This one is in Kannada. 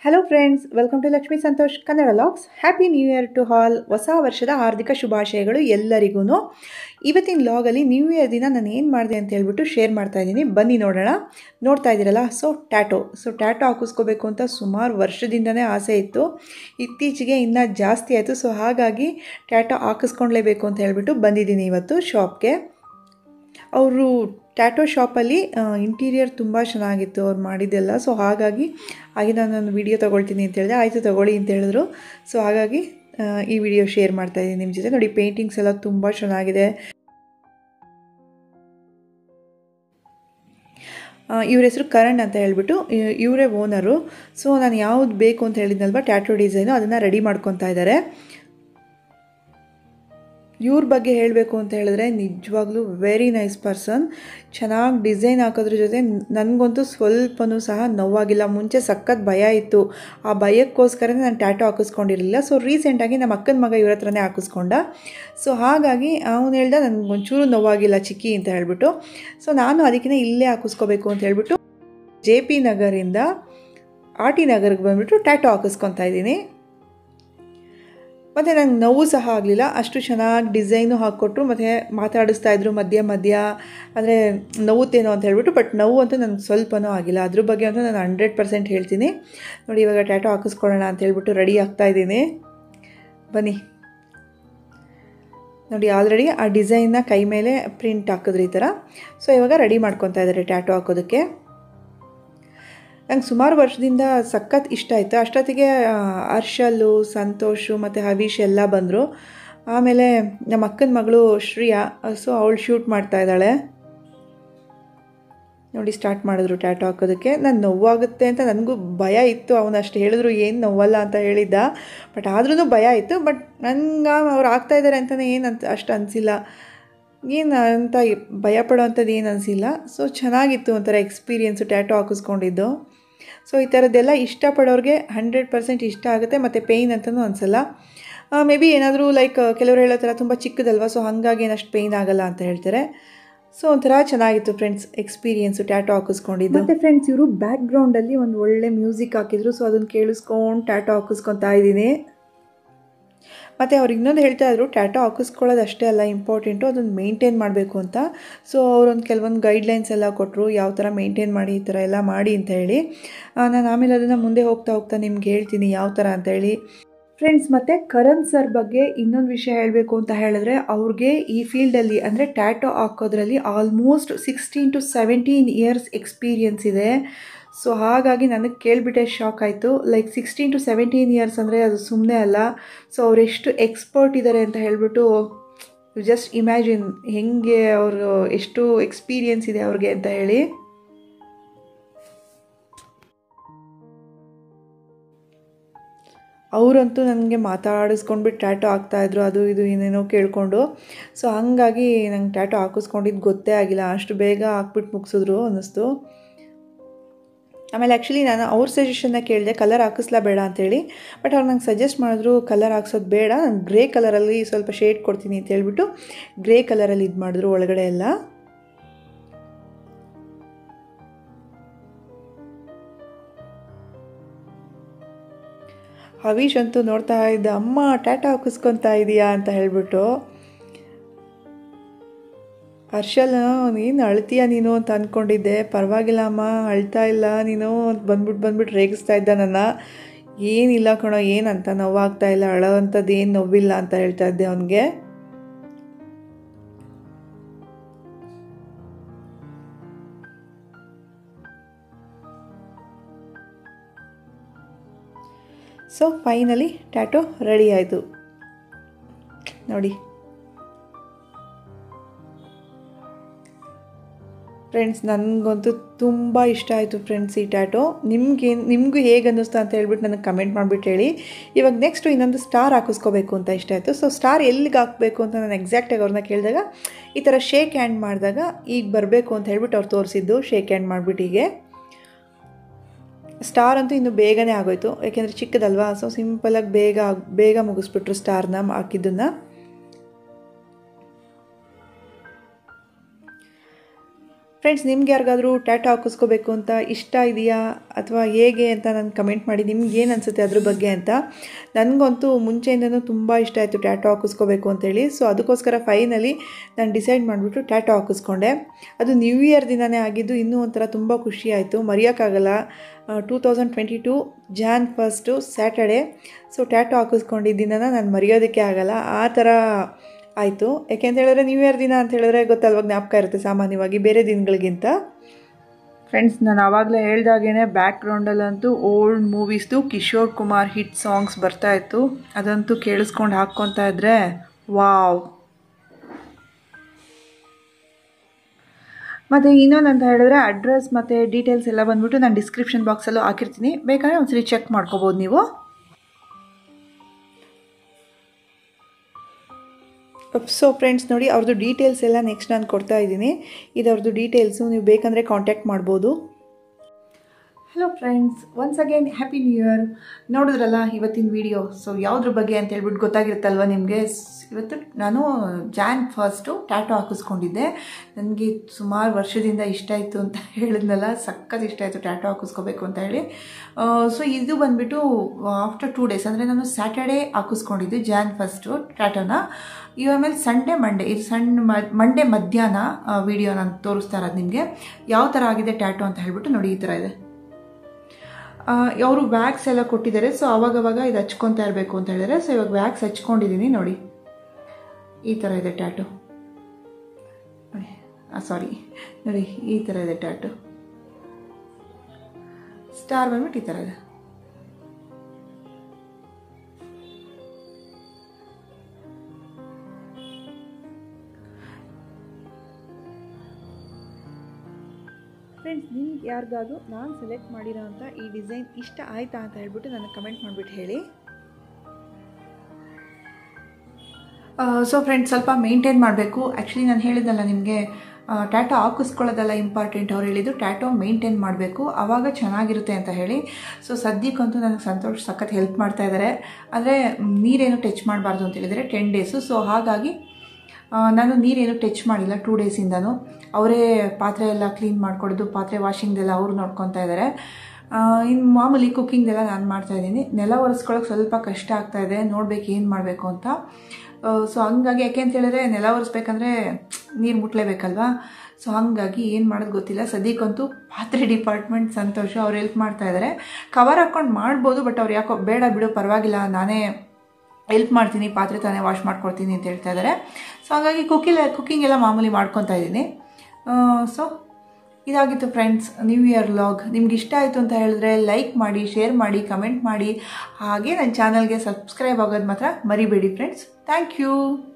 hello friends welcome to Lakshmi Santosh Kannada vlogs happy new year to all ಹೊಸ ವರ್ಷದ ಹಾರ್ದಿಕ ಶುಭಾಶಯಗಳು ಎಲ್ಲರಿಗೂ ಇವತ್ತಿನ ಲಾಗಲ್ಲಿ ನ್ಯೂ ಇಯರ್ ದಿನ ನಾನು ಏನು ಮಾಡಿದೆ ಅಂತ ಹೇಳ್ಬಿಟ್ಟು ಶೇರ್ ಮಾಡ್ತಾ ಇದ್ದೀನಿ ಬನ್ನಿ ನೋಡೋಣ ನೋಡ್ತಾ ಇದ್ದೀರಲ್ಲ ಸೊ ಟ್ಯಾಟೋ ಸೊ ಟ್ಯಾಟೋ ಹಾಕಿಸ್ಕೋಬೇಕು ಅಂತ ಸುಮಾರು ವರ್ಷದಿಂದನೇ ಆಸೆ ಇತ್ತು ಇತ್ತೀಚೆಗೆ ಇನ್ನೂ ಜಾಸ್ತಿ ಆಯಿತು ಸೊ ಹಾಗಾಗಿ ಟ್ಯಾಟೋ ಹಾಕಿಸ್ಕೊಳ್ಲೇಬೇಕು ಅಂತ ಹೇಳ್ಬಿಟ್ಟು ಬಂದಿದ್ದೀನಿ ಇವತ್ತು ಶಾಪ್ಗೆ ಅವರು ಟ್ಯಾಟೋ ಶಾಪಲ್ಲಿ ಇಂಟೀರಿಯರ್ ತುಂಬ ಚೆನ್ನಾಗಿತ್ತು ಅವ್ರು ಮಾಡಿದ್ದೆಲ್ಲ ಸೊ ಹಾಗಾಗಿ ಹಾಗೆ ನಾನು ಒಂದು ವಿಡಿಯೋ ತೊಗೊಳ್ತೀನಿ ಅಂತ ಹೇಳಿದೆ ಆಯಿತು ತೊಗೊಳ್ಳಿ ಅಂತ ಹೇಳಿದ್ರು ಸೊ ಹಾಗಾಗಿ ಆ, ಈ ವಿಡಿಯೋ ಶೇರ್ ಮಾಡ್ತಾ ಇದ್ದೀನಿ ನಿಮ್ಮ ಜೊತೆ ನೋಡಿ ಪೇಂಟಿಂಗ್ಸ್ ಎಲ್ಲ ತುಂಬ ಚೆನ್ನಾಗಿದೆ ಇವ್ರ ಹೆಸರು ಕರಣ್ ಅಂತ ಹೇಳ್ಬಿಟ್ಟು ಇ- ಇವರೇ ಓನರು ಸೊ ನಾನು ಯಾವ್ದು ಬೇಕು ಅಂತ ಹೇಳಿದ್ನಲ್ವ ಟ್ಯಾಟೋ ಡಿಸೈನು ಅದನ್ನು ರೆಡಿ ಮಾಡ್ಕೊತಾ ಇದ್ದಾರೆ ಇವ್ರ ಬಗ್ಗೆ ಹೇಳಬೇಕು ಅಂತ ಹೇಳಿದ್ರೆ ನಿಜವಾಗ್ಲೂ ವೆರಿ ನೈಸ್ ಪರ್ಸನ್ ಚೆನ್ನಾಗಿ ಡಿಸೈನ್ ಹಾಕೋದ್ರ ಜೊತೆ ನನಗಂತೂ ಸ್ವಲ್ಪನೂ ಸಹ ನೋವಾಗಿಲ್ಲ ಮುಂಚೆ ಸಖತ್ ಭಯ ಇತ್ತು ಆ ಭಯಕ್ಕೋಸ್ಕರ ನಾನು ಟ್ಯಾಟೋ ಹಾಕಿಸ್ಕೊಂಡಿರಲಿಲ್ಲ ಸೊ ರೀಸೆಂಟಾಗಿ ನಮ್ಮ ಅಕ್ಕನ ಮಗ ಇವ್ರ ಹತ್ರನೇ ಹಾಕಿಸ್ಕೊಂಡ ಸೊ ಹಾಗಾಗಿ ಅವನು ಹೇಳ್ದ ನನಗೆ ಒಂಚೂರು ನೋವಾಗಿಲ್ಲ ಚಿಕ್ಕಿ ಅಂತ ಹೇಳ್ಬಿಟ್ಟು ಸೊ ನಾನು ಅದಕ್ಕಿಂತ ಇಲ್ಲೇ ಹಾಕಿಸ್ಕೋಬೇಕು ಅಂತ ಹೇಳ್ಬಿಟ್ಟು ಜೆ ಪಿ ನಗರಿಂದ ಆರ್ ಟಿ ನಗರ್ಗೆ ಬಂದುಬಿಟ್ಟು ಟ್ಯಾಟೋ ಹಾಕಿಸ್ಕೊತಾ ಇದ್ದೀನಿ ಮತ್ತು ನಂಗೆ ನೋವು ಸಹ ಆಗಲಿಲ್ಲ ಅಷ್ಟು ಚೆನ್ನಾಗಿ ಡಿಸೈನು ಹಾಕ್ಕೊಟ್ರು ಮತ್ತು ಮಾತಾಡಿಸ್ತಾ ಇದ್ರು ಮಧ್ಯ ಮಧ್ಯ ಅಂದರೆ ನೋವುತ್ತೇನೋ ಅಂತ ಹೇಳ್ಬಿಟ್ಟು ಬಟ್ ನೋವು ಅಂತೂ ನನಗೆ ಸ್ವಲ್ಪನೂ ಆಗಿಲ್ಲ ಅದ್ರ ಬಗ್ಗೆ ಅಂತೂ ನಾನು ಹಂಡ್ರೆಡ್ ಪರ್ಸೆಂಟ್ ಹೇಳ್ತೀನಿ ನೋಡಿ ಇವಾಗ ಟ್ಯಾಟೋ ಹಾಕಿಸ್ಕೊಳ್ಳೋಣ ಅಂತ ಹೇಳ್ಬಿಟ್ಟು ರೆಡಿ ಆಗ್ತಾ ಇದ್ದೀನಿ ಬನ್ನಿ ನೋಡಿ ಆಲ್ರೆಡಿ ಆ ಡಿಸೈನ್ನ ಕೈ ಮೇಲೆ ಪ್ರಿಂಟ್ ಹಾಕಿದ್ರು ಈ ಥರ ಸೊ ಇವಾಗ ರೆಡಿ ಮಾಡ್ಕೊತಾ ಇದ್ದಾರೆ ಟ್ಯಾಟೋ ಹಾಕೋದಕ್ಕೆ ನಂಗೆ ಸುಮಾರು ವರ್ಷದಿಂದ ಸಖತ್ ಇಷ್ಟ ಆಯಿತು ಅಷ್ಟೊತ್ತಿಗೆ ಆ, ಹರ್ಷಲ್ಲು ಸಂತೋಷು ಮತ್ತು ಹವೀಶ್ ಎಲ್ಲ ಬಂದರು ಆಮೇಲೆ ನಮ್ಮ ಅಕ್ಕನ ಮಗಳು ಶ್ರೇಯಾ ಸೊ ಅವಳು ಶೂಟ್ ಮಾಡ್ತಾ ಇದ್ದಾಳೆ ನೋಡಿ ಸ್ಟಾರ್ಟ್ ಮಾಡಿದ್ರು ಟ್ಯಾಟೋ ಹಾಕೋದಕ್ಕೆ ನಾನು ನೋವಾಗುತ್ತೆ ಅಂತ ನನಗೂ ಭಯ ಇತ್ತು ಅವನು ಅಷ್ಟು ಹೇಳಿದ್ರು ಏನು ನೋವಲ್ಲ ಅಂತ ಹೇಳಿದ್ದ ಬಟ್ ಆದ್ರೂ ಭಯ ಇತ್ತು ಬಟ್ ನಂಗೆ ಅವ್ರು ಆಗ್ತಾ ಇದ್ದಾರೆ ಅಂತಲೇ ಏನು ಅಂತ ಅಷ್ಟು ಅನಿಸಿಲ್ಲ ಏನು ಅಂತ ಭಯ ಪಡೋವಂಥದ್ದು ಏನು ಅನಿಸಿಲ್ಲ ಸೊ ಚೆನ್ನಾಗಿತ್ತು ಒಂಥರ ಎಕ್ಸ್ಪೀರಿಯೆನ್ಸು ಟ್ಯಾಟೋ ಹಾಕಿಸ್ಕೊಂಡಿದ್ದು ಸೊ ಈ ಥರದ್ದೆಲ್ಲ ಇಷ್ಟಪಡೋರಿಗೆ ಹಂಡ್ರೆಡ್ ಪರ್ಸೆಂಟ್ ಇಷ್ಟ ಆಗುತ್ತೆ ಮತ್ತು ಪೇಯ್ನ್ ಅಂತಲೂ ಅನಿಸಲ್ಲ ಮೇ ಬಿ ಏನಾದರೂ ಲೈಕ್ ಕೆಲವರು ಹೇಳೋ ಥರ ತುಂಬ ಚಿಕ್ಕದಲ್ವ ಸೊ ಹಾಗಾಗಿ ಏನಷ್ಟು ಪೇಯ್ನ್ ಆಗಲ್ಲ ಅಂತ ಹೇಳ್ತಾರೆ ಸೊ ಒಂಥರ ಚೆನ್ನಾಗಿತ್ತು ಫ್ರೆಂಡ್ಸ್ ಎಕ್ಸ್ಪೀರಿಯೆನ್ಸು ಟ್ಯಾಟೋ ಹಾಕಿಸ್ಕೊಂಡಿದ್ದು ಮತ್ತು ಫ್ರೆಂಡ್ಸ್ ಇವರು ಬ್ಯಾಕ್ಗ್ರೌಂಡಲ್ಲಿ ಒಂದು ಒಳ್ಳೆ ಮ್ಯೂಸಿಕ್ ಹಾಕಿದ್ರು ಸೊ ಅದನ್ನು ಕೇಳಿಸ್ಕೊಂಡು ಟ್ಯಾಟೋ ಹಾಕಿಸ್ಕೊತಾ ಇದ್ದೀನಿ ಮತ್ತು ಅವ್ರು ಇನ್ನೊಂದು ಹೇಳ್ತಾ ಇದ್ರು ಟ್ಯಾಟೋ ಹಾಕಿಸ್ಕೊಳ್ಳೋದು ಅಷ್ಟೇ ಅಲ್ಲ ಇಂಪಾರ್ಟೆಂಟು ಅದನ್ನು ಮೇಂಟೈನ್ ಮಾಡಬೇಕು ಅಂತ ಸೊ ಅವರೊಂದು ಕೆಲವೊಂದು ಗೈಡ್ಲೈನ್ಸ್ ಎಲ್ಲ ಕೊಟ್ಟರು ಯಾವ ಥರ ಮೇಂಟೈನ್ ಮಾಡಿ ಈ ಥರ ಎಲ್ಲ ಮಾಡಿ ಅಂತ ಹೇಳಿ ನಾನು ಆಮೇಲೆ ಅದನ್ನು ಮುಂದೆ ಹೋಗ್ತಾ ಹೋಗ್ತಾ ನಿಮ್ಗೆ ಹೇಳ್ತೀನಿ ಯಾವ ಥರ ಅಂತ ಹೇಳಿ ಫ್ರೆಂಡ್ಸ್ ಮತ್ತು ಕರಣ್ ಸರ್ ಬಗ್ಗೆ ಇನ್ನೊಂದು ವಿಷಯ ಹೇಳಬೇಕು ಅಂತ ಹೇಳಿದ್ರೆ ಅವ್ರಿಗೆ ಈ ಫೀಲ್ಡಲ್ಲಿ ಅಂದರೆ ಟ್ಯಾಟೋ ಹಾಕೋದ್ರಲ್ಲಿ almost sixteen to seventeen years experience ಇದೆ ಸೊ ಹಾಗಾಗಿ ನನಗೆ ಕೇಳಿಬಿಟ್ಟೆ ಶಾಕ್ ಆಯಿತು like sixteen to seventeen years ಅಂದರೆ ಅದು ಸುಮ್ಮನೆ ಅಲ್ಲ ಸೊ ಅವರೆಷ್ಟು ಎಕ್ಸ್ಪರ್ಟ್ ಇದ್ದಾರೆ ಅಂತ ಹೇಳಿಬಿಟ್ಟು ಜಸ್ಟ್ ಇಮ್ಯಾಜಿನ್ ಹೆಂಗೆ ಅವರು ಎಷ್ಟು ಎಕ್ಸ್ಪೀರಿಯನ್ಸ್ ಇದೆ ಅವ್ರಿಗೆ ಅಂತ ಹೇಳಿ ಅವರಂತೂ ನನಗೆ ಮಾತಾಡಿಸ್ಕೊಂಡ್ಬಿಟ್ಟು ಟ್ಯಾಟೋ ಹಾಕ್ತಾಯಿದ್ರು ಅದು ಇದು ಏನೇನೋ ಕೇಳಿಕೊಂಡು ಸೊ ಹಾಗಾಗಿ ನಂಗೆ ಟ್ಯಾಟೋ ಹಾಕಿಸ್ಕೊಂಡಿದ್ದು ಗೊತ್ತೇ ಆಗಿಲ್ಲ ಅಷ್ಟು ಬೇಗ ಹಾಕ್ಬಿಟ್ಟು ಮುಗಿಸಿದ್ರು ಅನ್ನಿಸ್ತು ಆಮೇಲೆ ಆ್ಯಕ್ಚುಲಿ ನಾನು ಅವ್ರ ಸಜೆಷನ್ನ ಕೇಳಿದೆ ಕಲರ್ ಹಾಕಿಸ್ಲಾ ಬೇಡ ಅಂತೇಳಿ ಬಟ್ ಅವ್ರು ನಂಗೆ ಸಜೆಸ್ಟ್ ಮಾಡಿದ್ರು ಕಲರ್ ಹಾಕ್ಸೋದು ಬೇಡ ನಾನು ಗ್ರೇ ಕಲರಲ್ಲಿ ಸ್ವಲ್ಪ ಶೇಡ್ ಕೊಡ್ತೀನಿ ಅಂತ ಹೇಳ್ಬಿಟ್ಟು ಗ್ರೇ ಕಲರಲ್ಲಿ ಇದು ಮಾಡಿದ್ರು ಒಳಗಡೆ ಎಲ್ಲ ಹವೀಶ್ ಅಂತೂ ನೋಡ್ತಾ ಇದ್ದ ಅಮ್ಮ ಟ್ಯಾಟೋ ಹಾಕಿಸ್ಕೊತಾ ಇದೀಯಾ ಅಂತ ಹೇಳ್ಬಿಟ್ಟು ಹರ್ಷಲ್ ನೀನು ಅಳ್ತೀಯ ನೀನು ಅಂತ ಅಂದ್ಕೊಂಡಿದ್ದೆ ಪರವಾಗಿಲ್ಲ ಅಮ್ಮ ಅಳ್ತಾ ಇಲ್ಲ ನೀನು ಅಂತ ಬಂದ್ಬಿಟ್ಟು ಬಂದ್ಬಿಟ್ಟು ರೇಗಿಸ್ತಾ ಇದ್ದ ನನ್ನ ಏನಿಲ್ಲ ಕಣೋ ಏನಂತ ನೋವಾಗ್ತಾ ಇಲ್ಲ ಅಳೋ ಅಂಥದ್ದು ಏನು ನೋವಿಲ್ಲ ಅಂತ ಹೇಳ್ತಾ ಇದ್ದೆ ಅವನಿಗೆ ಸೊ ಫೈನಲಿ ಟ್ಯಾಟೋ ರೆಡಿ ಆಯಿತು ನೋಡಿ ಫ್ರೆಂಡ್ಸ್ ನನಗಂತೂ ತುಂಬ ಇಷ್ಟ ಆಯಿತು ಫ್ರೆಂಡ್ಸ್ ಈ ಟ್ಯಾಟೋ ನಿಮ್ಗೆ ನಿಮಗೂ ಹೇಗೆ ಅನ್ನಿಸ್ತು ಅಂತ ಹೇಳ್ಬಿಟ್ಟು ನನಗೆ ಕಮೆಂಟ್ ಮಾಡಿಬಿಟ್ಟು ಹೇಳಿ ಇವಾಗ ನೆಕ್ಸ್ಟು ಇನ್ನೊಂದು ಸ್ಟಾರ್ ಹಾಕಿಸ್ಕೋಬೇಕು ಅಂತ ಇಷ್ಟ ಆಯಿತು ಸೊ ಸ್ಟಾರ್ ಎಲ್ಲಿಗೆ ಹಾಕಬೇಕು ಅಂತ ನಾನು ಎಕ್ಸಾಕ್ಟಾಗಿ ಅವ್ರನ್ನ ಕೇಳಿದಾಗ ಈ ಥರ ಶೇಕ್ ಹ್ಯಾಂಡ್ ಮಾಡಿದಾಗ ಈಗ ಬರಬೇಕು ಅಂತ ಹೇಳ್ಬಿಟ್ಟು ಅವ್ರು ತೋರಿಸಿದ್ದು ಶೇಕ್ ಹ್ಯಾಂಡ್ ಮಾಡಿಬಿಟ್ಟು ಹೀಗೆ ಸ್ಟಾರ್ ಅಂತೂ ಇನ್ನು ಬೇಗನೆ ಆಗೋಯ್ತು ಯಾಕೆಂದರೆ ಚಿಕ್ಕದಲ್ವಾ ಸೊ ಸಿಂಪಲಾಗಿ ಬೇಗ ಆಗ್- ಬೇಗ ಮುಗಿಸ್ಬಿಟ್ರು ಸ್ಟಾರ್ನ ಹಾಕಿದ್ದನ್ನು ಫ್ರೆಂಡ್ಸ್ ನಿಮ್ಗೆ ಯಾರಿಗಾದರೂ ಟ್ಯಾಟೋ ಹಾಕಿಸ್ಕೋಬೇಕು ಅಂತ ಇಷ್ಟ ಇದೆಯಾ ಅಥವಾ ಹೇಗೆ ಅಂತ ನಾನು ಕಮೆಂಟ್ ಮಾಡಿ ನಿಮ್ಗೆ ಏನು ಅನಿಸುತ್ತೆ ಅದ್ರ ಬಗ್ಗೆ ಅಂತ ನನಗಂತೂ ಮುಂಚೆಯಿಂದನೂ ತುಂಬ ಇಷ್ಟ ಆಯಿತು ಟ್ಯಾಟೋ ಹಾಕಿಸ್ಕೋಬೇಕು ಅಂತೇಳಿ ಸೊ ಅದಕ್ಕೋಸ್ಕರ ಫೈನಲಿ ನಾನು ಡಿಸೈಡ್ ಮಾಡಿಬಿಟ್ಟು ಟ್ಯಾಟೋ ಹಾಕಿಸ್ಕೊಂಡೆ ಅದು ನ್ಯೂ ಇಯರ್ ದಿನವೇ ಆಗಿದ್ದು ಇನ್ನೂ ಒಂಥರ ತುಂಬ ಖುಷಿ ಆಯಿತು ಮರೆಯೋಕ್ಕಾಗಲ್ಲ two thousand twenty two Jan first Saturday so tattoo ಹಾಕಿಸ್ಕೊಂಡಿದ್ದ ದಿನನ ನಾನು ಮರೆಯೋದಕ್ಕೆ ಆಗಲ್ಲ ಆ ಥರ ಆಯಿತು ಯಾಕೆಂತ ಹೇಳಿದ್ರೆ ನ್ಯೂ ಇಯರ್ ದಿನ ಅಂತ ಹೇಳಿದ್ರೆ ಗೊತ್ತಲ್ವ ಜ್ಞಾಪಕ ಇರುತ್ತೆ ಸಾಮಾನ್ಯವಾಗಿ ಬೇರೆ ದಿನಗಳಿಗಿಂತ ಫ್ರೆಂಡ್ಸ್ ನಾನು ಆವಾಗಲೇ ಹೇಳ್ದಾಗೇ ಬ್ಯಾಕ್ಗ್ರೌಂಡಲ್ಲಂತೂ ಓಲ್ಡ್ ಮೂವೀಸ್ದು ಕಿಶೋರ್ ಕುಮಾರ್ ಹಿಟ್ ಸಾಂಗ್ಸ್ ಬರ್ತಾಯಿತ್ತು ಅದಂತೂ ಕೇಳಿಸ್ಕೊಂಡು ಹಾಕ್ಕೊತಾ ಇದ್ರೆ ವಾವ್ ಮತ್ತು ಇನ್ನೊಂದು ಅಂತ ಹೇಳಿದ್ರೆ ಅಡ್ರೆಸ್ ಮತ್ತು ಡೀಟೇಲ್ಸ್ ಎಲ್ಲ ಬಂದ್ಬಿಟ್ಟು ನಾನು ಡಿಸ್ಕ್ರಿಪ್ಷನ್ ಬಾಕ್ಸಲ್ಲೂ ಹಾಕಿರ್ತೀನಿ ಬೇಕಾದ್ರೆ ಒಂದ್ಸರಿ ಚೆಕ್ ಮಾಡ್ಕೋಬೋದು ನೀವು ಸೊ ಫ್ರೆಂಡ್ಸ್ ನೋಡಿ ಅವ್ರದ್ದು ಡೀಟೇಲ್ಸ್ ಎಲ್ಲ ನೆಕ್ಸ್ಟ್ ನಾನು ಕೊಡ್ತಾ ಇದ್ದೀನಿ ಇದು ಅವ್ರದ್ದು ಡೀಟೇಲ್ಸು ನೀವು ಬೇಕಂದರೆ ಕಾಂಟ್ಯಾಕ್ಟ್ ಮಾಡ್ಬೋದು hello friends once again happy new year ನೋಡಿದ್ರಲ್ಲ ಇವತ್ತಿನ ವಿಡಿಯೋ ಸೊ ಯಾವುದ್ರ ಬಗ್ಗೆ ಅಂತ ಹೇಳ್ಬಿಟ್ಟು ಗೊತ್ತಾಗಿರುತ್ತಲ್ವ ನಿಮಗೆ ಇವತ್ತು ನಾನು ಜಾನ್ ಫಸ್ಟು ಟ್ಯಾಟೋ ಹಾಕಿಸ್ಕೊಂಡಿದ್ದೆ ನನಗೆ ಸುಮಾರು ವರ್ಷದಿಂದ ಇಷ್ಟ ಆಯಿತು ಅಂತ ಹೇಳಿದ್ನಲ್ಲ ಸಖತ್ ಇಷ್ಟ ಆಯಿತು ಟ್ಯಾಟೋ ಹಾಕಿಸ್ಕೋಬೇಕು ಅಂತ ಹೇಳಿ ಸೊ ಇದು ಬಂದುಬಿಟ್ಟು ಆಫ್ಟರ್ ಟೂ ಡೇಸ್ ಅಂದರೆ ನಾನು ಸ್ಯಾಟರ್ಡೇ ಹಾಕಿಸ್ಕೊಂಡಿದ್ದೆ ಜಾನ್ ಫಸ್ಟು ಟ್ಯಾಟೋನ ಇವಾಗ ಮೇಲೆ ಸಂಡೇ ಮಂಡೇ ಇದು ಸಣ್ಣ ಮಂಡೇ ಮಧ್ಯಾಹ್ನ ವಿಡಿಯೋ ನಾನು ತೋರಿಸ್ತಾ ಇರೋದು ನಿಮಗೆ ಯಾವ ಥರ ಆಗಿದೆ ಟ್ಯಾಟೋ ಅಂತ ಹೇಳ್ಬಿಟ್ಟು ನೋಡಿ ಈ ಥರ ಇದೆ ಅವರು ವ್ಯಾಕ್ಸ್ ಎಲ್ಲ ಕೊಟ್ಟಿದ್ದಾರೆ ಸೊ ಅವಾಗವಾಗ ಇದು ಹಚ್ಕೊತಾ ಇರಬೇಕು ಅಂತ ಹೇಳಿದರೆ ಸೊ ಇವಾಗ ವ್ಯಾಕ್ಸ್ ಹಚ್ಕೊಂಡಿದ್ದೀನಿ ನೋಡಿ ಈ ಥರ ಇದೆ ಟ್ಯಾಟು ಸಾರಿ ನೋಡಿ ಈ ಥರ ಇದೆ ಟ್ಯಾಟು ಸ್ಟಾರ್ ಬಂದ್ಬಿಟ್ಟು ಈ ಥರ ಇದೆ ಫ್ರೆಂಡ್ಸ್ ನಿಮ್ಗೆ ಯಾರಿಗಾದ್ರು ನಾನು ಸೆಲೆಕ್ಟ್ ಮಾಡಿರೋ ಅಂಥ ಈ ಡಿಸೈನ್ ಇಷ್ಟ ಆಯ್ತಾ ಅಂತ ಹೇಳ್ಬಿಟ್ಟು ನನಗೆ ಕಮೆಂಟ್ ಮಾಡಿಬಿಟ್ಟು ಹೇಳಿ ಸೊ ಫ್ರೆಂಡ್ಸ್ ಸ್ವಲ್ಪ ಮೇಂಟೈನ್ ಮಾಡಬೇಕು ಆ್ಯಕ್ಚುಲಿ ನಾನು ಹೇಳಿದ್ದಲ್ಲ ನಿಮಗೆ ಟ್ಯಾಟೋ ಹಾಕಿಸ್ಕೊಳ್ಳೋದೆಲ್ಲ ಇಂಪಾರ್ಟೆಂಟ್ ಅವ್ರು ಹೇಳಿದ್ದು ಟ್ಯಾಟೋ ಮೇಂಟೈನ್ ಮಾಡಬೇಕು ಆವಾಗ ಚೆನ್ನಾಗಿರುತ್ತೆ ಅಂತ ಹೇಳಿ ಸೊ ಸದ್ಯಕ್ಕಂತೂ ನನಗೆ ಸಂತೋಷ್ ಸಖತ್ ಹೆಲ್ಪ್ ಮಾಡ್ತಾ ಇದ್ದಾರೆ ಅಂದರೆ ನೀರೇನು ಟಚ್ ಮಾಡಬಾರ್ದು ಅಂತ ಹೇಳಿದರೆ ಟೆನ್ ಡೇಸು ಸೊ ಹಾಗಾಗಿ ನಾನು ನೀರೇನು ಟಚ್ ಮಾಡಿಲ್ಲ ಟೂ ಡೇಸಿಂದನೂ ಅವರೇ ಪಾತ್ರೆ ಎಲ್ಲ ಕ್ಲೀನ್ ಮಾಡ್ಕೊಡೋದು ಪಾತ್ರೆ ವಾಷಿಂಗ್ದೆಲ್ಲ ಅವ್ರು ನೋಡ್ಕೊತಾ ಇದ್ದಾರೆ ಇನ್ನು ಮಾಮೂಲಿ ಕುಕ್ಕಿಂಗ್ದೆಲ್ಲ ನಾನು ಮಾಡ್ತಾಯಿದ್ದೀನಿ ನೆಲ ಒರೆಸ್ಕೊಳ್ಳೋಕೆ ಸ್ವಲ್ಪ ಕಷ್ಟ ಆಗ್ತಾಯಿದೆ ನೋಡ್ಬೇಕು ಏನು ಮಾಡಬೇಕು ಅಂತ ಸೊ ಹಂಗಾಗಿ ಯಾಕೆ ಅಂತ ಹೇಳಿದ್ರೆ ನೆಲ ಒರೆಸ್ಬೇಕಂದ್ರೆ ನೀರು ಮುಟ್ಲೇಬೇಕಲ್ವಾ ಸೊ ಹಾಗಾಗಿ ಏನು ಮಾಡೋದು ಗೊತ್ತಿಲ್ಲ ಸದ್ಯಕ್ಕಂತೂ ಪಾತ್ರೆ ಡಿಪಾರ್ಟ್ಮೆಂಟ್ ಸಂತೋಷ ಅವ್ರು ಹೆಲ್ಪ್ ಮಾಡ್ತಾ ಇದ್ದಾರೆ ಕವರ್ ಹಾಕ್ಕೊಂಡು ಮಾಡ್ಬೋದು ಬಟ್ ಅವ್ರು ಯಾಕೋ ಬೇಡ ಬಿಡು ಪರವಾಗಿಲ್ಲ ನಾನೇ ಹೆಲ್ಪ್ ಮಾಡ್ತೀನಿ ಪಾತ್ರೆ ತಾನೇ ವಾಶ್ ಮಾಡ್ಕೊಡ್ತೀನಿ ಅಂತ ಹೇಳ್ತಾ ಇದ್ದಾರೆ ಸೊ ಹಾಗಾಗಿ ಕುಕ್ಕಿಲ್ಲ ಕುಕ್ಕಿಂಗ್ ಎಲ್ಲ ಮಾಮೂಲಿ ಮಾಡ್ಕೊತಾ ಇದ್ದೀನಿ ಸೊ ಇದಾಗಿತ್ತು ಫ್ರೆಂಡ್ಸ್ ನ್ಯೂ ಇಯರ್ ಲಾಗ್ ನಿಮ್ಗೆ ಇಷ್ಟ ಆಯಿತು ಅಂತ ಹೇಳಿದ್ರೆ ಲೈಕ್ ಮಾಡಿ ಶೇರ್ ಮಾಡಿ ಕಮೆಂಟ್ ಮಾಡಿ ಹಾಗೆ ನನ್ನ ಚಾನಲ್ಗೆ ಸಬ್ಸ್ಕ್ರೈಬ್ ಆಗೋದು ಮಾತ್ರ ಮರಿಬೇಡಿ ಫ್ರೆಂಡ್ಸ್ ಥ್ಯಾಂಕ್ ಯು